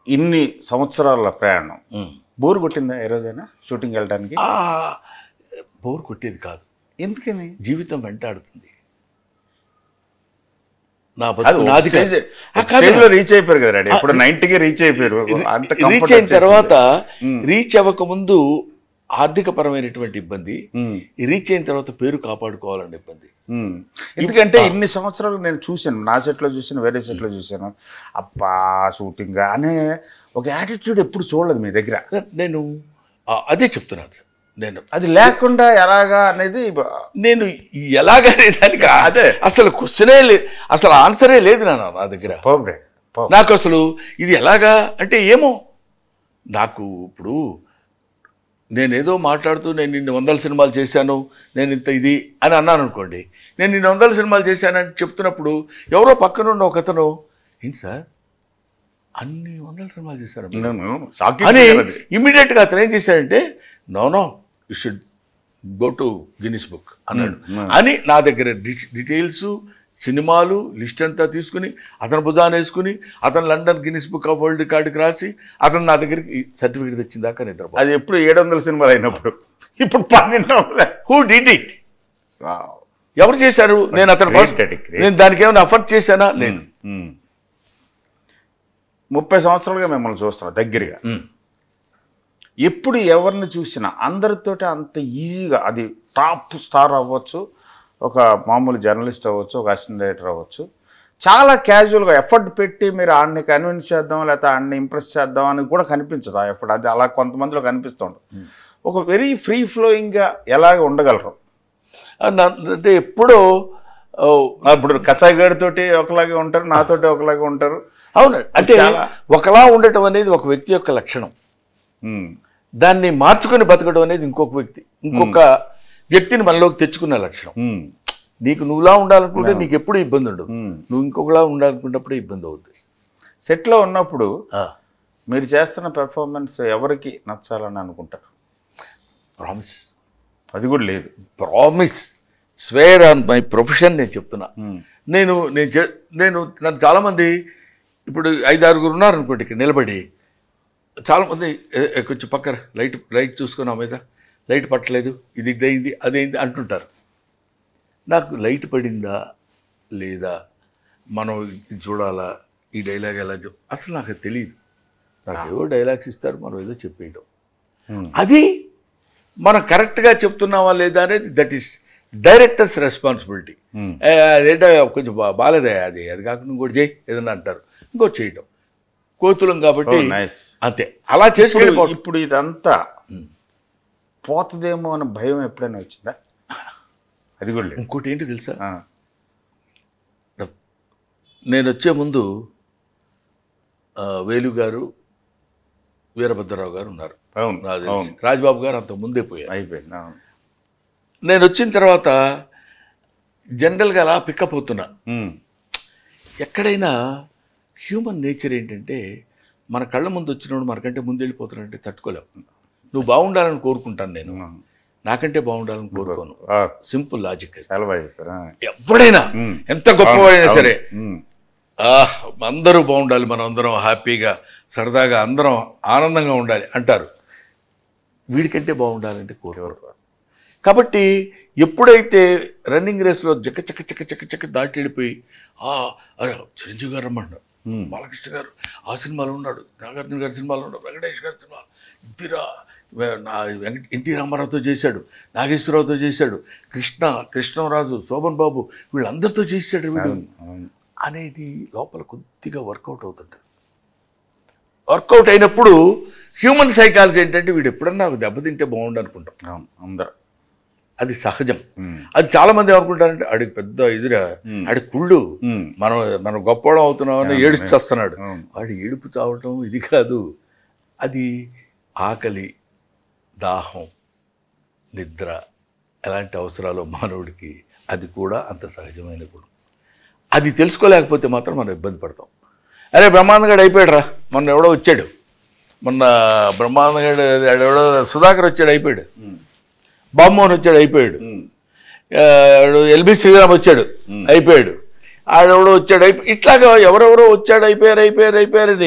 ఇన్ని సంవత్సరాల ప్రయాణం బోర్ కొట్టిందా ఏ రోజైనా షూటింగ్ వెళ్ళడానికి ఆ, బోర్ కొట్టేది కాదు ఎందుకని జీవితం వెంటాడుతుంది నా అది బతుకు నాది కాదు. ఆ, కాదు. స్టేజ్ లో రీచ్ అయిపోయారు కదా డాడీ ఇప్పుడు నైన్టీకి రీచ్ అయిపోయారు అంత రీచ్ comfort అయిన వచ్చేసింది. తర్వాత రీచ్ అవ్వక ముందు ఆర్థిక పరమైనటువంటి ఇబ్బంది ఉమ్, ఈ రీచ్ అయిన తర్వాత పేరు కాపాడుకోవాలన్న ఇబ్బంది ఉమ్. ఎందుకంటే ఇన్ని సంవత్సరాలు నేను చూశాను నా సెట్ లో చూసాను వేరే సెట్ లో చూశాను అబ్బా షూటింగ్ అనే ఒక యాటిట్యూడ్ ఎప్పుడు చూడలేదు మీ దగ్గర నేను ఆ, అదే చెప్తున్నాను సార్ నేను అది లేకుండా ఎలాగా అనేది బ- నేను ఎలాగనే దానికి అదే అసలు క్వశ్చనే లేదు అసలు ఆన్సరే లేదు నా నా దగ్గర Superb డాడీ. Superb. నాకు అసలు ఇది ఎలాగా అంటే ఏమో నాకు ఇప్పుడు నేనేదో మాట్లాడుతూ నేను ఇన్ని వందల సినిమాలు చేశాను నేను ఇంత ఇది అని అన్నాను అనుకోండి నేను ఇన్ని వందల సినిమాలు చేశానని చెప్తున్నప్పుడు ఎవరో పక్కన ఉన్న ఒక అతను ఏంటి సార్ అన్ని వందల సినిమాలు చేశారు మీరు?" నేను షాకింగ్ అని కదా అది. ఇమీడియట్గా అతను ఏం చేశాడంటే no no you should go to Guinness book అన్నాడు అని నా దగ్గర డి- డీటెయిల్స్ సినిమాలు లిస్ట్ అంతా తీసుకుని అతను భుజాన వేసుకుని అతను London Guinness book of world రికార్డుకి రాసి అతను నా దగ్గరికి సర్టిఫికేట్ తెచ్చిన దాకా నిద్రపో అది ఎప్పుడు ఏడు వందల సినిమాలు అయినప్పుడు ఇప్పుడు పన్నెండు వందలే హూ డిడ్ ఇట్ Wow. ఎవరు చేశారు నేను అతను Great, కోసం- Daddy, great. నేను దానికి ఏమైనా అఫర్ట్ చేశానా లేదు ఉమ్. ముప్పై సంవత్సరాలుగా మిమ్మల్ని చూస్తున్నాం దగ్గరగా ఉమ్. ఎప్పుడు ఎవరిని చూసినా అందరితోటి అంత ఈజీగా అది టాప్ స్టార్ అవ్వచ్చు ఒక మామూలు జర్నలిస్ట్ అవ్వచ్చు ఒక అసిస్టెంట్ డైరెక్టర్ అవ్వచ్చు చాలా క్యాజువల్గా ఎఫర్ట్ పెట్టి మీరు ఆడిని కన్విన్స్ చేద్దాం లేకపోతే ఆడిని ఇంప్రెస్ చేద్దాం అని కూడా కనిపించదు ఆ ఎఫర్ట్ అది అలా కొంతమందిలో కనిపిస్తుంది ఒక వెరీ ఫ్రీ ఫ్లోయింగ్గా ఎలాగ ఉండగలరు ఆ, నా- అంటే ఎప్పుడో ఓ, ఇప్పుడు కసాయి గడితోటి ఒకలాగే ఉంటారు నాతోటి ఒకలాగే ఉంటారు అవును అంటే చాలా- ఒకలా ఉండటం అనేది ఒక వ్యక్తి యొక్క లక్షణం ఉమ్. దాన్ని మార్చుకొని బతకడం అనేది ఇంకొక వ్యక్తి ఇంకొక వ్యక్తిని మనలోకి తెచ్చుకున్న లక్షణం ఉమ్. నీకు నువ్వులా ఉండాలనుకుంటే నీకు ఎప్పుడు ఇబ్బంది ఉండదు మ్మ్. నువ్వు ఇంకొకలా ఉండాలనుకున్నప్పుడే ఇబ్బంది అవుతుంది సెట్లో ఉన్నప్పుడు ఆ, మీరు చేస్తున్న పెర్ఫార్మెన్స్ ఎవరికి నచ్చాలని అనుకుంటారు ప్రామిస్ అది కూడా లేదు promise swear on my profession నేను చెప్తున్నా నేను నేను చే- నేను నన్ను చాలామంది ఇప్పుడు ఐదు ఆరుగురు ఉన్నారు అనుకోండి ఇక్కడ నిలబడి చాలామంది "ఏ- ఏ, కొంచెం పక్కన లైట్ లైట్ చూసుకున్నా మీద లైట్ పట్టలేదు ఇది ఇదైంది అదైంది అంటుంటారు నాకు లైట్ పడిందా లేదా మనం ఇది చూడాలా ఈ డైలాగ్ ఎలా చెప్ అసలు నాకు అది తెలియదు నాకు ఏవో డైలాగ్స్ ఇస్తారు మనం ఏదో చెప్పేయడం అది మనం కరెక్ట్గా చెప్తున్నావా లేదా అనేది దట్ ఈస్ డైరెక్టర్స్ రెస్పాన్సిబిలిటీ అదేంటో కొంచెం బా బాలేదే అది అది కాకుండా ఇంకోటి చేయి ఏదన్నా అంటారు ఇంకోటి చేయటం కోతులం కాబట్టి Oh, nice. అంతే అలా ఇప్పుడు చేసుకెళ్ళిపోవడం ఇప్పుడు ఇదంతా పోతుందేమో అన్న భయం ఎప్పుడైనా వచ్చిందా అది కూడా లేదు ఇంకోటి ఏంటి తెలుసా ఆ. నేను వచ్చే ముందు ఆ, వేలు గారు వీరభద్రరావు గారు ఉన్నారు అవును నాకు తెలిసి. అవును రాజ్బాబు గారు అంత ముందే పోయారు అయిపోయింది అవును నేను వచ్చిన తర్వాత జనరల్గా అలా పికప్ అవుతున్నా ఉమ్. ఎక్కడైనా హ్యూమన్ నేచర్ ఏంటంటే మన కళ్ళ ముందు వచ్చినప్పుడు మనకంటే ముందు వెళ్ళిపోతున్నాడంటే తట్టుకోలేం నువ్వు బాగుండాలని కోరుకుంటాను నేను ఉమ్. నాకంటే బాగుండాలని కోరుకోను ఆ, సింపుల్ లాజిక్ అది చాలా బాగా చెప్పారు ఆ. ఎవడైనా ఉమ్. ఎంత గొప్పవాడైనా సరే ఉమ్. ఆహ్ అందరూ బాగుండాలి మనం అందరం హ్యాపీగా సరదాగా అందరం ఆనందంగా ఉండాలి అంటారు వీడికంటే బాగుండాలంటే కోరుకోరు కాబట్టి ఎప్పుడైతే రన్నింగ్ రేస్లో జక్క చక్క చక్క చక్క చక్క దాటి వెళ్ళిపోయి ఆ అరే చిరంజీవి గారు రమ్మన్నాడు బాలకృష్ణ గారు ఆ సినిమాలో ఉన్నాడు నాగార్జున గారి సినిమాలో ఉన్నాడు వెంకటేష్ గారి సినిమా ఇందిరా వె- నా వెంకట ఎన్టీ రామారావుతో చేశాడు నాగేశ్వరరావుతో చేశాడు కృష్ణ కృష్ణరాజు శోభన్ బాబు వీళ్ళందరితో చేశాడు వీడు అవును. అనేది లోపల కొద్దిగా వర్కౌట్ అవుతుంటుంది వర్కౌట్ అయినప్పుడు హ్యూమన్ సైకాలజీ ఏంటంటే వీడు ఎప్పుడన్నా ఒక దెబ్బతింటే బాగుండు అనుకుంటాం అవును అందరు అది సహజం ఉమ్. అది చాలా మంది ఏమనుకుంటారంటే ఆడికి పెద్ద ఎదురా ఆడి కుళ్ళు ఉమ్. మనం మనం గొప్పవడం అవుతున్నామని ఏడుపు చేస్తున్నాడు అవును. వాడు ఏడుపు చావటం ఇది కాదు అది ఆకలి దాహం నిద్ర ఎలాంటి అవసరాలు మానవుడికి అది కూడా అంత సహజమైన గుణం అది తెలుసుకోలేకపోతే మాత్రం మనం ఇబ్బంది పడతాం అరే బ్రహ్మాండగాడు అయిపోయాడు రా మొన్న ఎవడో వచ్చాడు మొన్న బ్రహ్మాండగాడు ఎవడో సుధాకర్ వచ్చాడు అయిపోయాడు బామ్మోహన్ వచ్చాడు అయిపోయాడు ఉమ్. ఆ, ఎల్బి శ్రీరామ్ వచ్చాడు అయిపోయాడు ఆడెవడో వచ్చాడు అయిపో ఇట్లాగా ఎవరెవరో వచ్చాడు అయిపోయారు అయిపోయారు అయిపోయారని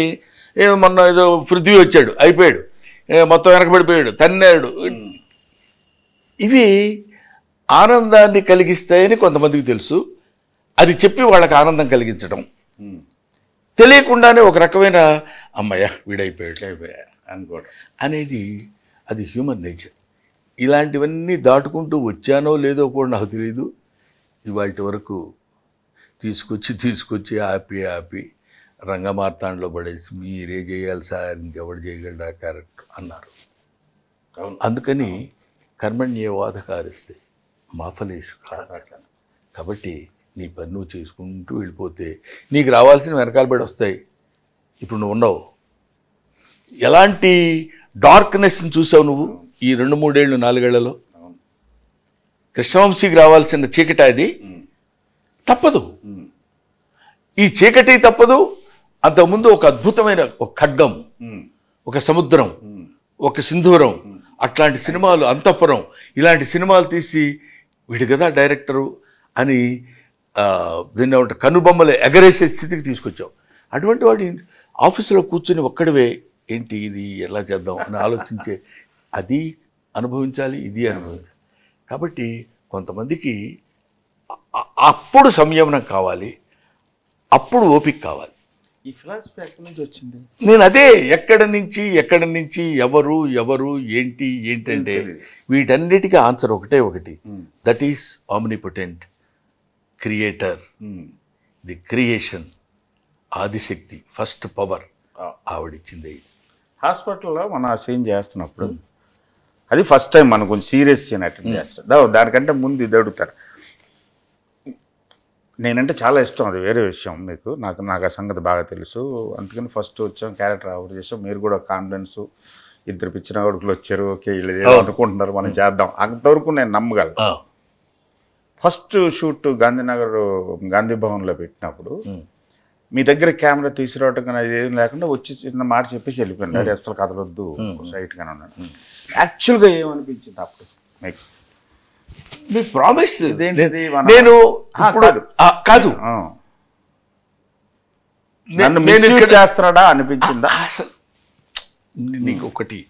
ఏ మొన్న ఏదో పృథ్వీ వచ్చాడు అయిపోయాడు ఏ మొత్తం వెనకబడిపోయాడు తన్నాడు ఇవి ఆనందాన్ని కలిగిస్తాయని కొంతమందికి తెలుసు అది చెప్పి వాళ్ళకి ఆనందం కలిగించడం ఉమ్. తెలియకుండానే ఒక రకమైన అమ్మయ్య వీడైపోయాడు అయిపోయా అనుకోవడం అనేది అది హ్యూమన్ నేచర్ ఇలాంటివన్నీ దాటుకుంటూ వచ్చానో లేదో కూడా నాకు తెలియదు ఇవాళ వరకు తీసుకొచ్చి తీసుకొచ్చి ఆపి ఆపి రంగమార్తాండలో పడేసి మీరే చేయాలి సార్ ఇంకెవడు చేయగలడా క్యారెక్టర్ అన్నారు అవును అందుకని కర్మణ్యేవాధ కారిస్తే మాఫలేసు అట్లా కాబట్టి నీ పని నువ్వు చేసుకుంటూ వెళ్ళిపోతే నీకు రావాల్సిన వెనకాల పడి వస్తాయి ఇప్పుడు నువ్వు ఉన్నావు ఎలాంటి డార్క్నెస్ని చూసావు నువ్వు ఈ రెండు మూడేళ్ళు నాలుగేళ్లలో అవును కృష్ణవంశీకి రావాల్సిన చీకటి అది ఉమ్. తప్పదు ఉమ్. ఈ చీకటి తప్పదు అంతకుముందు ఒక అద్భుతమైన ఒక ఖడ్గం ఉమ్. ఒక సముద్రం ఉమ్. ఒక సింధూరం అట్లాంటి సినిమాలు అంతఃపురం ఇలాంటి సినిమాలు తీసి వీడు కదా డైరెక్టరు అని ఆ, దీన్ని ఏమంటే కనుబొమ్మలు ఎగరేసే స్థితికి తీసుకొచ్చావు అటువంటి వాడి ఆఫీసులో కూర్చుని ఒక్కడివే ఏంటి ఇది ఎలా చేద్దాం అని ఆలోచించే అది అనుభవించాలి ఇది అనుభవించాలి కాబట్టి కొంతమందికి అ- అ- అప్పుడు సంయమనం కావాలి అప్పుడు ఓపిక కావాలి ఈ ఫిలాసఫీ ఎక్కడి నుంచి వచ్చింది నేను అదే ఎక్కడి నుంచి ఎక్కడి నుంచి ఎవరు ఎవరు ఏంటి ఏంటంటే తెలీదు. వీటన్నిటికీ ఆన్సర్ ఒకటే ఒకటి Hmm. That is omnipotent creator um. The creation Adishakti first power ఆ. ఆవిడిచ్చింది హాస్పిటల్లో మనం ఆ సీన్ చేస్తున్నప్పుడు అది ఫస్ట్ టైం మనం కొంచెం సీరియస్ సీన్ అటెండ్ చేస్తాం దా- దానికంటే ముందు ఇది అడుగుతారు నేనంటే చాలా ఇష్టం అది వేరే విషయం మీకు నాకు నాకు ఆ సంగతి బాగా తెలుసు అందుకని ఫస్ట్ వచ్చాం క్యారెక్టర్ ఆఫర్ చేసాం మీరు కూడా కాన్ఫిడెన్స్ ఇద్దరు పిచ్చిన కొడుకులు వచ్చారు ఓకే వీళ్ళు ఏదో అనుకుంటున్నారు మనం చేద్దాం అంతవరకు నేను నమ్మగలను ఫస్ట్ షూట్ గాంధీనగర్ గాంధీ భవన్లో పెట్టినప్పుడు మీ దగ్గర కెమెరా తీసుకురావటం కానీ అది ఏం లేకుండా వచ్చి చిన్న మాట చెప్పేసి వెళ్ళిపోయాను డాడీ అస్సలు కదలొద్దు సైట్గానే ఉన్నాను యాక్చువల్గా ఏమనిపించింది అప్పుడు మీకు మీ ప్రామిస్ ఇదేంటిది మన- నేను ఆ, ఇప్పుడు కాదు. ఆ, కాదు ఆ. నే- నన్ను నేను మిస్యూజ్ ఇక్కడ- చేస్తున్నాడా అనిపించిందా అసలు నీ- నీకు ఒకటి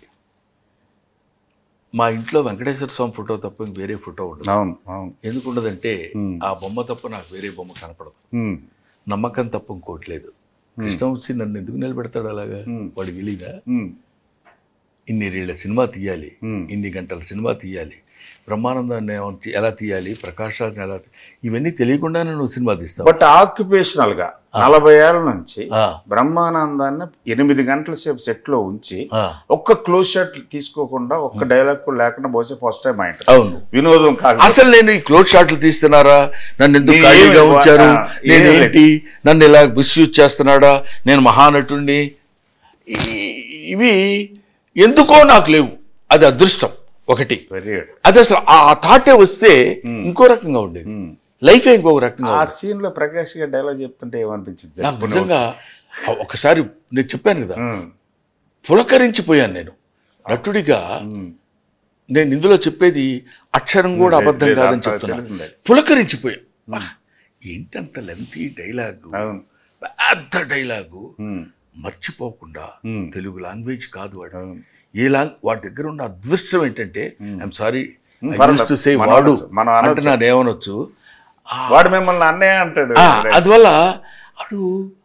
మా ఇంట్లో వెంకటేశ్వర స్వామి ఫోటో తప్ప ఇంక వేరే ఫోటో ఉండదు అవును అవును ఎందుకు ఉండదంటే ఆ బొమ్మ తప్ప నాకు వేరే బొమ్మ కనపడదు ఉమ్. నమ్మకం తప్ప ఇంకోటి లేదు కృష్ణవంశీ నన్ను ఎందుకు నిలబెడతాడు అలాగా వాడికి తెలియదా ఉమ్. ఇన్ని రీళ్ళ సినిమా తీయాలి Hmm. ఇన్ని గంటల సినిమా తీయాలి బ్రహ్మానందాన్ని ఏమో- ఎలా తీయాలి ప్రకాష్ రాజ్ని ఎలా తీ- ఇవన్నీ తెలియకుండానే నువ్వు సినిమా తీస్తావు బట్ ఆక్యుపేషనల్ గా నలభై ఏళ్ళ నుంచి ఆ, బ్రహ్మానందాన్ని ఎనిమిది గంటల సేపు సెట్ లో ఉంచి ఆ, ఒక్క క్లోజ్ షాట్ తీసుకోకుండా ఒక్క డైలాగ్ కూడా లేకుండా బహుశా ఫస్ట్ టైం ఆయన అవును వినోదం కాదు అసలు నేను ఈ క్లోజ్ షాట్లు తీస్తున్నారా నన్ను ఎందుకు నీ ఖాళీగా ఏమి- ఉంచారు ఆ, నేను ఏం ఏంటి నన్ను ఇలా మిస్యూజ్ చేస్తున్నాడా నేను మహానటుణ్ణి ఈ- ఇవి ఎందుకో నాకు లేవు అది అదృష్టం ఒకటి వెరీ గుడ్ అది అసలు ఆ థాటే వస్తే ఇంకో రకంగా ఉండేది లైఫే ఇంకొక రకంగా ఆ ఉండేది. సీన్ లో ప్రకాష్ గారు డైలాగ్ చెప్తుంటే ఏమనిపించింది నాకు నిజంగా ఆ ఒకసారి నేను చెప్పాను కదా ఉమ్. పులకరించిపోయాను నేను నటుడిగా ఉమ్. నేను ఇందులో చెప్పేది అక్షరం కూడా లేదు, అబద్ధం లేదు, కాదని అంత చెప్తున్నా తెలిసిందే. పులకరించిపోయా వా, ఏంటంత లెంతీ డైలాగు అవును పెద్ద డైలాగు ఉమ్. మర్చిపోకుండా Hmm. తెలుగు లాంగ్వేజ్ కాదు వాడు అవును. ఏ లాంగ్ వాడి దగ్గర ఉన్న అదృష్టం ఏంటంటే ఐఎమ్ సారీ పర్లేదు. టు సే మనం వాడు అనొచ్చు, మనం అనొచ్చు. అంటే నాను ఏమనొచ్చు ఆ, వాడు మిమ్మల్ని అన్నయ్య అంటాడు ఆ, అందువల్ల వాడు